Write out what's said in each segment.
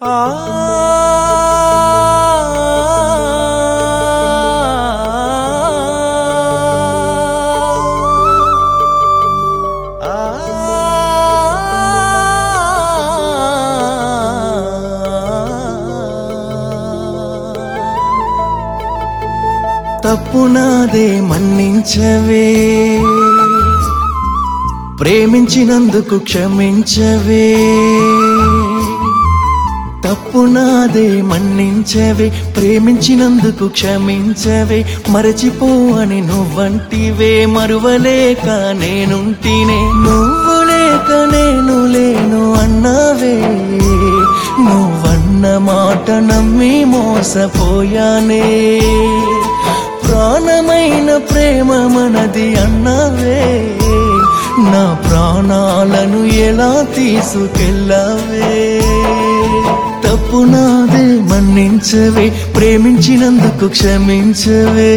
తప్పు నాదే మన్నించవే ప్రేమించినందుకు క్షమించవే తప్పు నాదే మన్నించవే ప్రేమించినందుకు క్షమించవే మరచిపో అని నువ్వంటివే మరువలేక నేనుంటినే నువ్వు లేక నేను లేను అన్నవే నువ్వన్న మాట నమ్మి మోసపోయానే ప్రాణమైన ప్రేమ మనది అన్నవే నా ప్రాణాలను ఎలా తీసుకెళ్ళవే తప్పు నాదే మన్నించవే ప్రేమించినందుకు క్షమించవే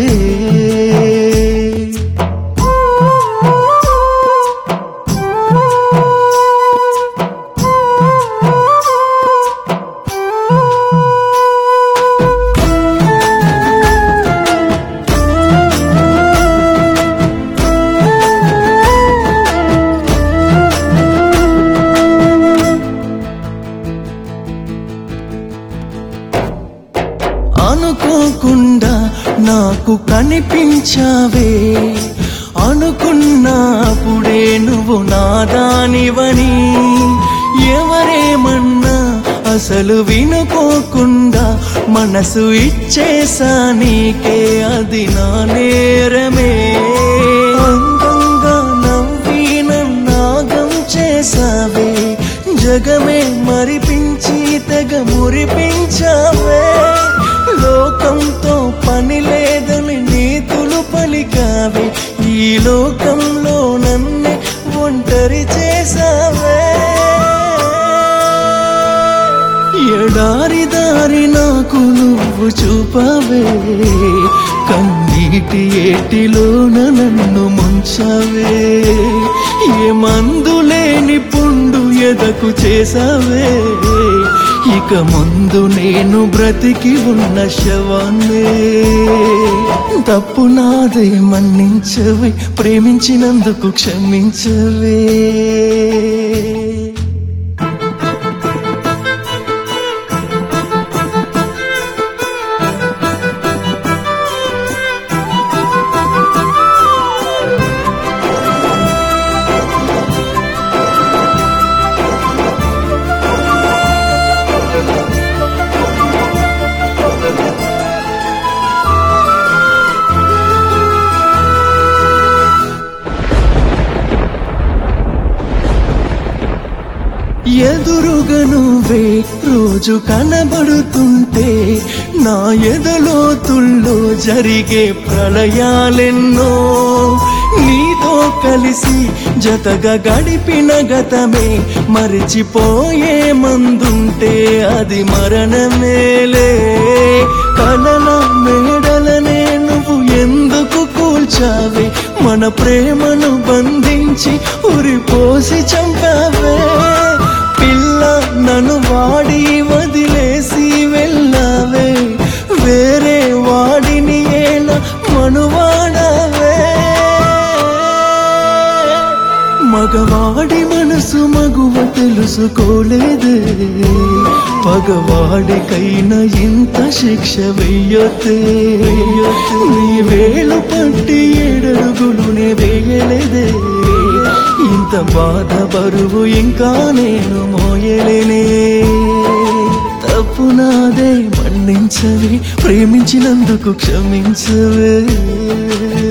అనుకోకుండా నాకు కనిపించావే అనుకున్నప్పుడే నువ్వు నాదానివని ఎవరేమన్నా అసలు వినుకోకుండా మనసు ఇచ్చేసా నీకే అది నా నేరమే అందంగా నవ్వి నన్నాగం చేసావే జగమే మరిపించి తెగ మురిపించావే లోకంతో పని లేదని నీతులు పలికావే ఈ లోకంలో నన్నే ఒంటరి చేసావే ఎడారి దారి నాకు నువ్వు చూపవే కన్నీటి ఏటిలోన నన్ను ముంచవే ఏ మందు లేని పుండు ఎదకు చేసావే ఇక ముందు నేను బ్రతికి ఉన్న శవాన్నే తప్పు నాదే మన్నించవే ప్రేమించినందుకు క్షమించవే ఎదురుగా నువ్వే రోజు కనబడుతుంటే నా ఎదలోతుల్లో జరిగే ప్రళయాలెన్నో నీతో కలిసి జతగా గడిపిన గతమే మరిచిపోయే మందుంటే అది మరణమేలే కలల మేడలనే నువ్వు ఎందుకు కూల్చావే మన ప్రేమను బంధించి ఉరిపోసి చంపావే పిల్ల నన్ను వాడి వదిలేసి వెళ్ళావే వేరే వాడిని ఏలా మనువాడవే మగవాడి మనసు మగువ తెలుసుకోలేదే పగవాడికైనా ఇంత శిక్ష వెయ్యొతే నీ వేలు పట్టి ఏడరుగులునే వేయలేదే ఇంత బాధ బరువు ఇంకా నేను మోయలేనే తప్పు నాదే మన్నించవే ప్రేమించినందుకు క్షమించవే